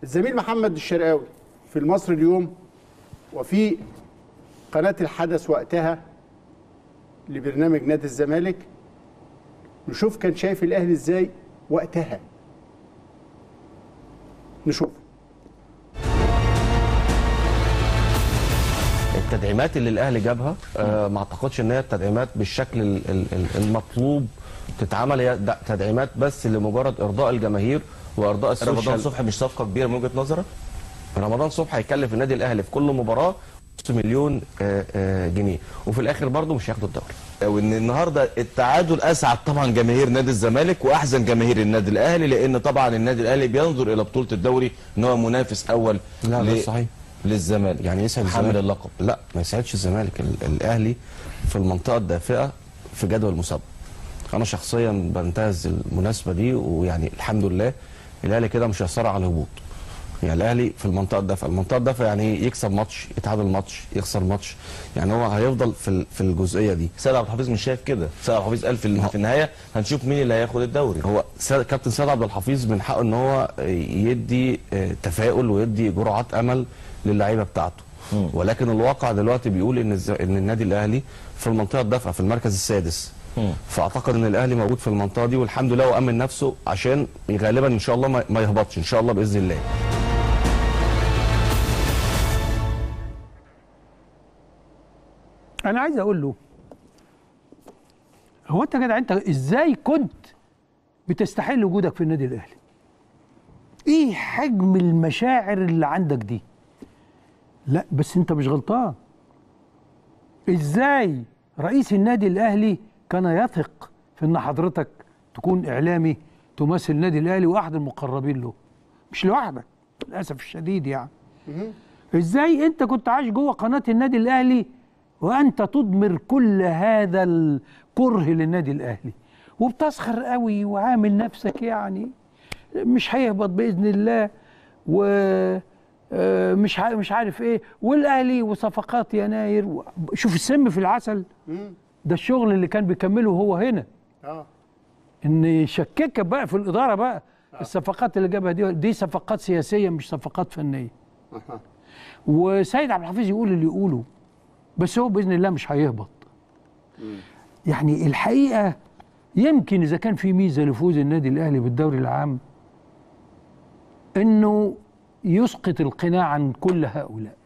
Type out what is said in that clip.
الزميل محمد الشرقاوي في المصري اليوم وفي قناه الحدث وقتها لبرنامج نادي الزمالك نشوف كان شايف الاهلي ازاي وقتها نشوف التدعيمات اللي الاهلي جابها آه ما اعتقدش ان هي التدعيمات بالشكل ال- ال- ال- المطلوب تتعمل هي د- تدعيمات بس لمجرد ارضاء الجماهير وارضاء رمضان السوشيال صبحي مش صفقه كبيره من وجهه نظرك؟ رمضان صبحي هيكلف النادي الاهلي في كل مباراه نص مليون آه، آه، جنيه وفي الاخر برضه مش هياخدوا الدوري وان النهارده التعادل اسعد طبعا جماهير نادي الزمالك واحزن جماهير النادي الاهلي لان طبعا النادي الاهلي بينظر الى بطوله الدوري ان هو منافس اول لا ده صحيح للزمالك يعني يسعد حامل الزمالك اللقب لا ما يسعدش الزمالك ال- الاهلي في المنطقه الدافئه في جدول المسابقه انا شخصيا بنتهز المناسبه دي ويعني الحمد لله الاهلي كده مش هيصارع على الهبوط يعني الاهلي في المنطقه الدافئه المنطقه الدافئه يعني يكسب ماتش يتعادل ماتش يخسر ماتش يعني هو هيفضل في ال- في الجزئيه دي سيد عبد الحفيظ مش شايف كده سيد عبد الحفيظ قال في في النهايه هنشوف مين اللي هياخد الدوري هو سيد كابتن سيد عبد الحفيظ من حقه ان هو يدي آه، تفاؤل ويدي جرعات امل للعيبه بتاعته ولكن الواقع دلوقتي بيقول ان الز- ان النادي الاهلي في المنطقه الدافئه في المركز السادس فاعتقد ان الاهلي موجود في المنطقه دي والحمد لله وامن نفسه عشان غالبا ان شاء الله ما- ما يهبطش ان شاء الله باذن الله انا عايز اقول له هو انت يا جدع انت ازاي كنت بتستحل وجودك في النادي الاهلي ايه حجم المشاعر اللي عندك دي لا بس انت مش غلطان ازاي رئيس النادي الاهلي كان يثق في ان حضرتك تكون اعلامي تمثل النادي الاهلي واحد المقربين له مش لوحدك للاسف الشديد يعني ازاي انت كنت عايش جوه قناه النادي الاهلي وانت تضمر كل هذا الكره للنادي الاهلي وبتسخر قوي وعامل نفسك يعني مش هيهبط باذن الله و آه، مش ع- مش عارف ايه والاهلي وصفقات يناير و- شوف السم في العسل ده الشغل اللي كان بيكمله هو هنا اه ان يشككك بقى في الاداره بقى الصفقات اللي جابها دي دي صفقات سياسيه مش صفقات فنيه أها. وسيد عبد الحفيظ يقول اللي يقوله بس هو باذن الله مش هيهبط يعني الحقيقه يمكن اذا كان في ميزه لفوز النادي الاهلي بالدوري العام انه يسقط القناع عن كل هؤلاء